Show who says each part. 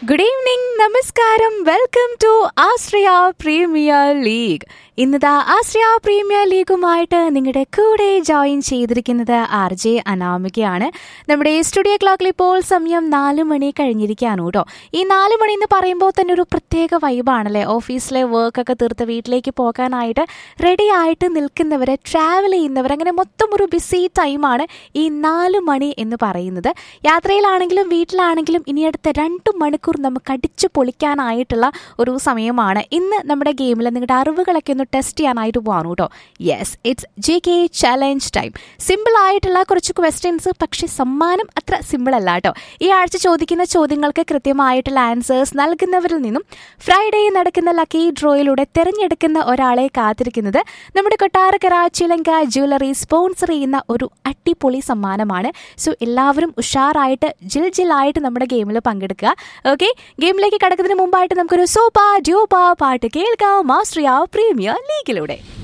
Speaker 1: good evening നമസ്കാരം welcome to Ashraya premier league ഇന്നതാ Ashraya premier ലീഗുമായിട്ട് നിങ്ങളുടെ കൂടെ ജോയിൻ ചെയ്തിരിക്കുന്നത് ആർ ജെ അനാമികയാണ് നമ്മുടെ സ്റ്റുഡിയോ ക്ലോക്കിൽ ഇപ്പോൾ സമയം നാല് മണി കഴിഞ്ഞിരിക്കുകയാണ് കേട്ടോ ഈ നാല് മണി എന്ന് പറയുമ്പോൾ തന്നെ ഒരു പ്രത്യേക വൈബാണല്ലേ ഓഫീസിലെ വർക്കൊക്കെ തീർത്ത് വീട്ടിലേക്ക് പോകാനായിട്ട് റെഡി ആയിട്ട് നിൽക്കുന്നവരെ ട്രാവൽ ചെയ്യുന്നവർ അങ്ങനെ മൊത്തം ഒരു ബിസി ടൈമാണ് ഈ നാല് മണി എന്ന് പറയുന്നത് യാത്രയിലാണെങ്കിലും വീട്ടിലാണെങ്കിലും ഇനി അടുത്ത രണ്ട് മണിക്കൂർ നമുക്ക് അടിച്ചു പൊളിക്കാനായിട്ടുള്ള ഒരു സമയമാണ് ഇന്ന് നമ്മുടെ ഗെയിമിൽ നിങ്ങളുടെ അറിവുകളൊക്കെ ഒന്ന് ടെസ്റ്റ് ചെയ്യാനായിട്ട് പോകാണ് കേട്ടോ yes it's G K challenge time simple ആയിട്ടുള്ള കുറച്ച് ക്വസ്റ്റ്യൻസ് പക്ഷേ സമ്മാനം അത്ര സിമ്പിൾ അല്ല കേട്ടോ ഈ ആഴ്ച ചോദിക്കുന്ന ചോദ്യങ്ങൾക്ക് കൃത്യമായിട്ടുള്ള ആൻസേഴ്സ് നൽകുന്നവരിൽ നിന്നും ഫ്രൈഡേ നടക്കുന്ന ലക്കി ഡ്രോയിലൂടെ തിരഞ്ഞെടുക്കുന്ന ഒരാളെ കാത്തിരിക്കുന്നത് നമ്മുടെ കൊട്ടാരക്കര ചിലങ്ക ജ്വല്ലറി സ്പോൺസർ ചെയ്യുന്ന ഒരു അടിപൊളി സമ്മാനമാണ് സോ എല്ലാവരും ഉഷാറായിട്ട് ജിൽ ജില്ലായിട്ട് നമ്മുടെ ഗെയിമിൽ പങ്കെടുക്കുക ഓക്കെ ഗെയിമിലേക്ക് കടക്കുന്നതിന് മുമ്പായിട്ട് നമുക്കൊരു സോപ്പ ഡ്യൂപ്പ പാട്ട് കേൾക്കാം മാസ്റ്ററിയ പ്രീമിയർ ലീഗിലൂടെ